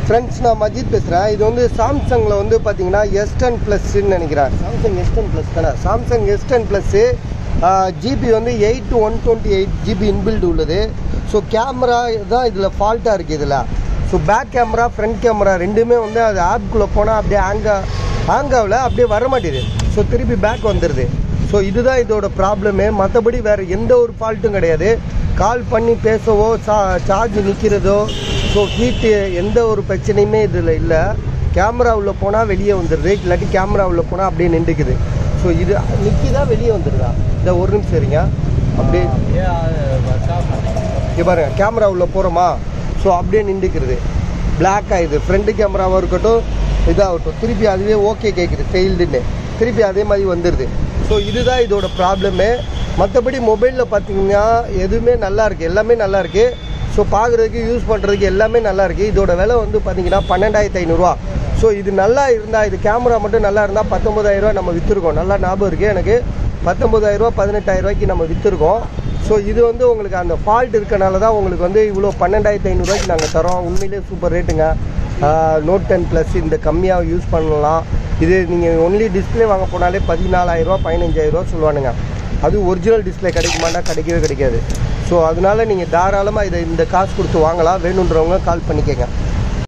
friends நான் மஜித் பேசுகிறேன் இது வந்து சாம்சங்கில் வந்து பார்த்தீங்கன்னா எஸ் டென் ப்ளஸ்ன்னு நினைக்கிறேன் சாம்சங் எஸ் டென் ப்ளஸ் தானே Samsung S ten plus GB வந்து eight to one twenty eight GB inbuilt உள்ளது ஸோ கேமரா தான் இதில் ஃபால்ட்டாக இருக்குது இதில் so back camera front camera ரெண்டுமே வந்து அது ஆப்குள்ளே போனால் அப்படியே ஹேங்கா ஹேங் ஆகல அப்படியே வர மாட்டேது ஸோ திருப்பி பேக் வந்துடுது ஸோ இதுதான் இதோட ப்ராப்ளமே மற்றபடி வேறு எந்த ஒரு ஃபால்ட்டும் கிடையாது கால் பண்ணி பேசவோ சா சார்ஜ் நிற்கிறதோ ஸோ ஹீட்டு எந்த ஒரு பிரச்சனையுமே இதில் இல்லை கேமரா உள்ளே போனால் வெளியே வந்துடுது இல்லாட்டி கேமரா உள்ளே போனால் அப்படியே நின்றுக்குது ஸோ இது நிற்கிதா வெளியே வந்துடுதா இந்த ஒரு நிமிஷம் இருங்க அப்படியே இங்கே பாருங்க கேமரா உள்ளே போகிறோமா ஸோ அப்படியே நின்றுக்கிறது பிளாக் ஆகுது ஃப்ரண்ட் கேமராவாக இருக்கட்டும் இதாகட்டும் திருப்பி அதுவே ஓகே கேட்குது ஃபெயில்டுன்னு திருப்பி அதே மாதிரி வந்துடுது ஸோ இதுதான் இதோட ப்ராப்ளமே மற்றபடி மொபைலில் பார்த்தீங்கன்னா எதுவுமே நல்லா இருக்குது எல்லாமே நல்லா இருக்குது ஸோ பார்க்குறதுக்கு யூஸ் பண்ணுறதுக்கு எல்லாமே நல்லா இருக்குது இதோட விலை வந்து பார்த்தீங்கன்னா பன்னெண்டாயிரத்து ஐநூறுரூவா ஸோ இது நல்லா இருந்தால் இது கேமரா மட்டும் நல்லா இருந்தால் பத்தொம்பதாயிரரூவா நம்ம விற்றுருக்கோம் நல்லா ஞாபகம் இருக்குது எனக்கு பத்தொம்பதாயிரரூவா பதினெட்டாயிரரூவாய்க்கு நம்ம விற்றுருக்கோம் ஸோ இது வந்து உங்களுக்கு அந்த ஃபால்ட் இருக்கனால தான் உங்களுக்கு வந்து இவ்வளோ பன்னெண்டாயிரத்து ஐநூறுரூவாய்க்கு நாங்கள் தரோம் உண்மையிலே சூப்பர் ரேட்டுங்க நோட் டென் ப்ளஸ் இந்த கம்மியாக யூஸ் பண்ணலாம் இது நீங்கள் ஒன்லி டிஸ்பிளே வாங்க போனாலே பதினாலாயிரரூவா பதினஞ்சாயிரரூவா சொல்லுவானுங்க அது ஒரிஜினல் டிஸ்பிளே கிடைக்குமானா கிடைக்கவே கிடைக்காது ஸோ அதனால நீங்கள் தாராளமாக இதை இந்த காசு கொடுத்து வாங்கலாம் வேணுன்றவங்க கால் பண்ணிக்கங்க